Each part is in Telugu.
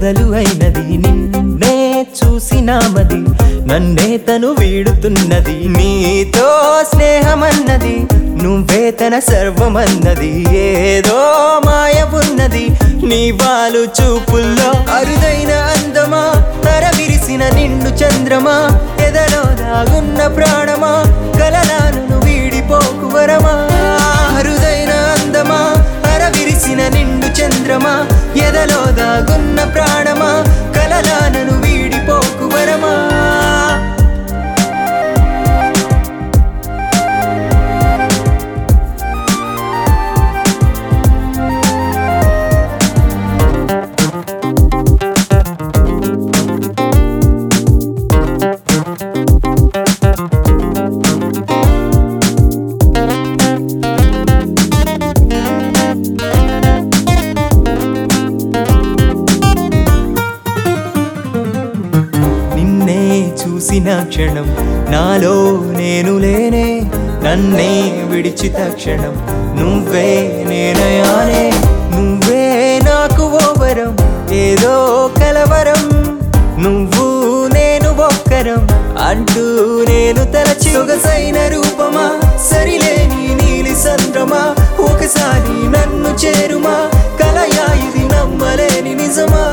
మొదలు అయినది నిన్నే చూసినామది నన్నే తను వీడుతున్నది నీతో స్నేహమన్నది నువ్వే తన సర్వమన్నది ఏదో మాయ ఉన్నది నీ వాలు చూపుల్లో అరుదైన అందమా తర విరిసిన నిండు చంద్రమా ఎదలో దాగున్న ప్రాణమా కలలాను వీడిపోకు వరమా అరుదైన అందమా అర విరిసిన నిండు చంద్రమా ఎదలో దాగున్న ప్రాణమా కలలానను వీడిపోకు వరమా నిన్నే చూసిన క్షణం నాలో నేను లేనే నన్నే విడిచిత క్షణం నువ్వే నేనయానే నువ్వే నాకు ఓ వరం ఏదో కలవరం నువ్వు నేను ఒక్కరం అంటూ నేను తలచి సొగసైన రూపమా సరిలేని నీలి సంద్రమా ఒకసారి నన్ను చేరుమా కలయా ఇది నమ్మలేని నిజమా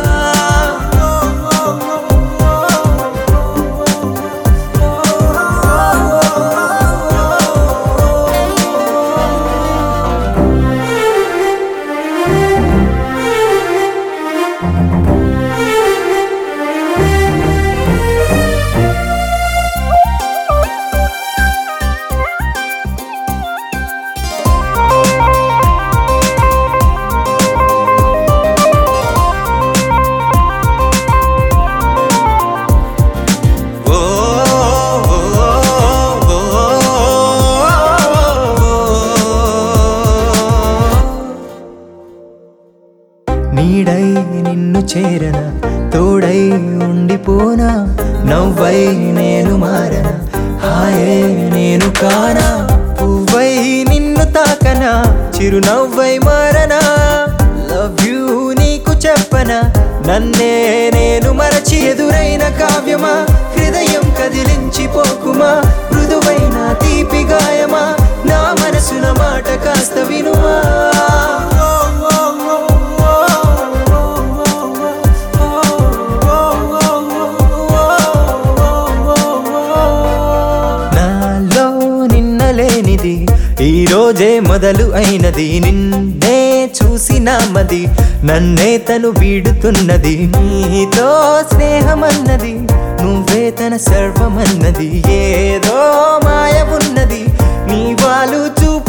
ఓ నీడై నిన్ను చేరన తోడై ఉండిపోనా నవ్వై నేను మారన హాయే నేను కానా పువ్వై నిన్ను తాకనా చిరునవ్వై మారనా లవ్ యూ నీకు చెప్పనా నన్నే నేను మరచి ఎదురైన కావ్యమా హృదయం కదిలించి పోకుమా మృదువైన తీపి గాయమా నా మనసున మాట కాస్త వినుమా నాలో నిన్నలేనిది ఈ రోజే మొదలు అయినది నిన్నే చూసినామది నన్నే తను వీడుతున్నది నీతో స్నేహమన్నది నువ్వే తన సర్వమన్నది ఏదో మాయ ఉన్నది నీ వాళ్ళు చూపు